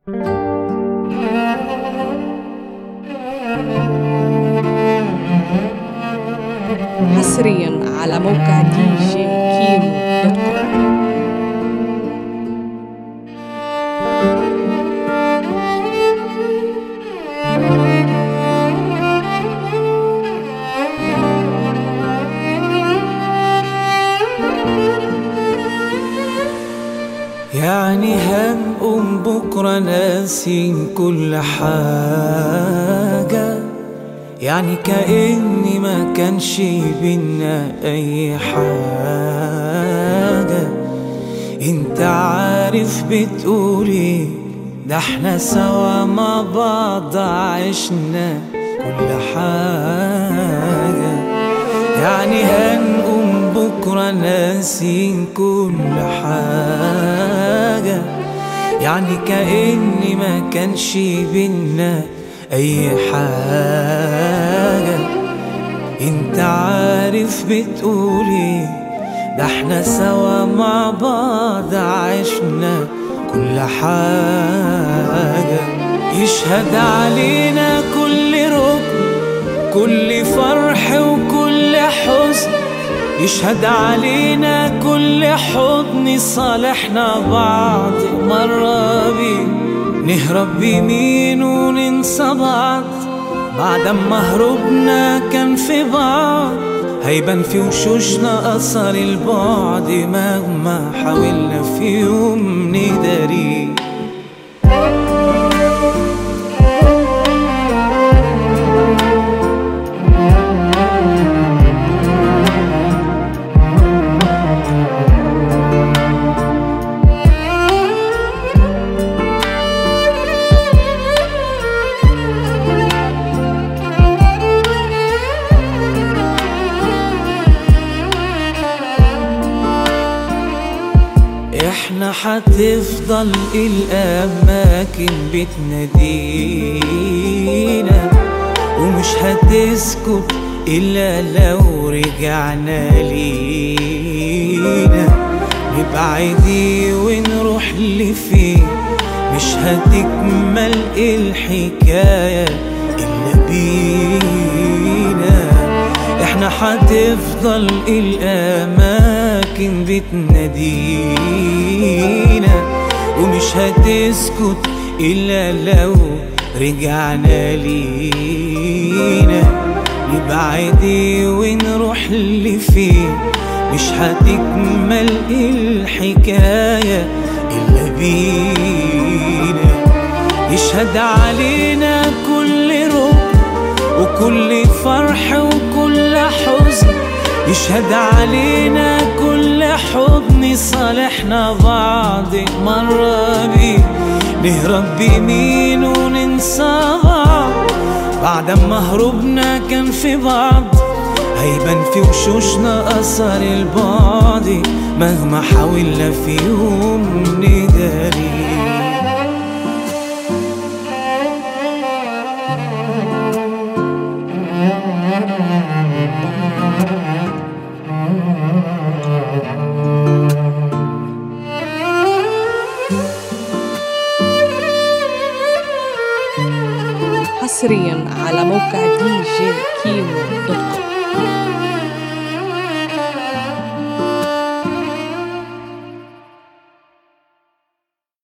حصريا على موقع دي جي كيمو دوت كوم يعني هنقوم بكرة ناسين كل حاجة يعني كأني ما كانش بينا أي حاجة انت عارف بتقولي ده احنا سوا مع بعض عشنا كل حاجة يعني هنقوم بكرة ناسين كل حاجة يعني كأني ما كانش بينا أي حاجة انت عارف بتقولي ده احنا سوا مع بعض عشنا كل حاجة يشهد علينا كل ركن كل فرح وكل حزن يشهد علينا كل حضن صالحنا بعض مرة بيه نهرب بيمين وننسى بعض بعد ما هربنا كان في بعض هيبان في وشوشنا أثر البعد مهما حاولنا في يوم نداريه احنا حتفضل الاماكن بتنادينا ومش هتسكت الا لو رجعنا لينا نبعدي ونروح لفين مش هتكمل الحكاية إلا بينا احنا حتفضل الأماكن بتنادينا ومش هتسكت إلا لو رجعنا لينا نبعدي ونروح لفين مش هتكمل الحكاية إلا بينا يشهد علينا كل ركن وكل فرح وكل حزن يشهد علينا كل حضن صالحنا بعض مرة بيه نهرب بيمين وننسى بعض بعد ما هربنا كان في بعض هيبان في وشوشنا أثر البعد مهما حاولنا في يوم نداري حصريا على موقع دي جي كيمو دوت كوم